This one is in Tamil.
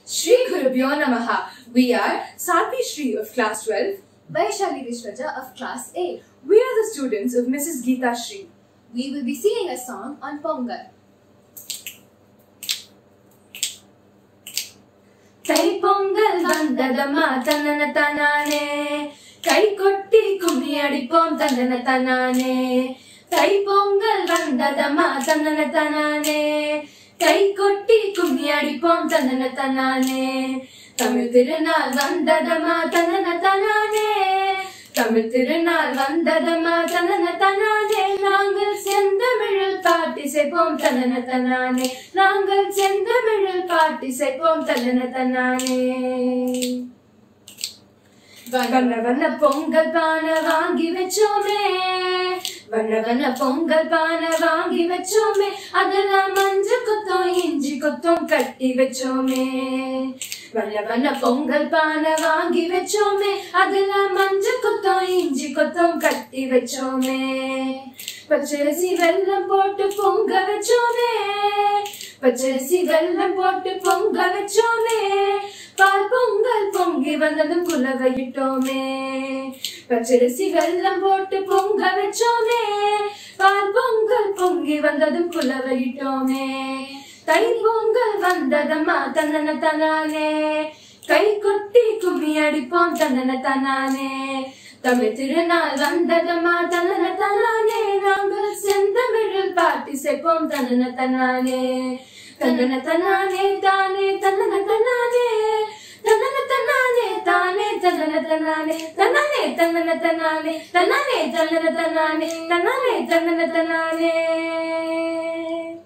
Shri Gurubhyo Namaha. We are Satvi Shri of class 12. Vaishali Vishwaja of class 8. We are the students of Mrs. Geeta Shri. We will be singing a song on Pongal. Thai Pongal வந்ததம்மா தன்னன தனானே கை கொட்டி கும்மி அடிப்போம் தன்னன தனானே தைப்பொங்கல் வந்ததம்மா தன்னன தனானே கை கொட்டி கும்மி அடிப்போம் தன்னன தனானே தமிழ் திருநாள் வந்ததம்மா தன்னன தனானே தமிழ் திருநாள் வந்ததம்மா தன்னன தனானே நாங்கள் செந்தமிழில் பாட்டிசைப்போம் தன்னன தனானே நாங்கள் செந்தமிழில் பாட்டிசைப்போம் தன்னன தனானே வண்ண வண்ண பொங்கல் பானை வாங்கி வச்சோமே வண்ண வண்ண பொங்கல் பானை வாங்கி வச்சோமே அதெல்லாம் மஞ்சள் கொத்தம் இஞ்சி கொத்தம் கட்டி வச்சோமே வண்ண வண்ண பொங்கல் பானை வாங்கி வச்சோமே அதெல்லாம் மஞ்சள் கொத்தம் இஞ்சி கொத்தம் கட்டி வச்சோமே பச்சரிசி வெல்லம் போட்டு பொங்க வச்சோமே பச்சரிசி வெல்லம் போட்டு பொங்க வச்சோமே பால் பொங்கல் பொங்கி வந்ததும் குலவையிட்டோமே பச்சரிசி வெல்லம் போட்டு பொங்க வச்சோமே பால் பொங்கல் பொங்கி வந்ததும் குலவையிட்டோமே தை பொங்கல் வந்ததம்மா தன்னன தனானே கை கொட்டி கும்மி அடிப்போம் தன்னன தனானே தமிழ் திருநாள் வந்ததம்மா தன்னன தனானே நாங்கள் செந்தமிழில் பாட்டி செய்ப்போம் தன்னன தனானே தன்னன தனானே தானே தன்னன தனானே தன்னன தன்னானே தானே தன்னன தன்னானே தன்னானே தன்னன தன்னானே தன்னானே தன்னன தன்னானே தன்னானே தன்னன தன்னானே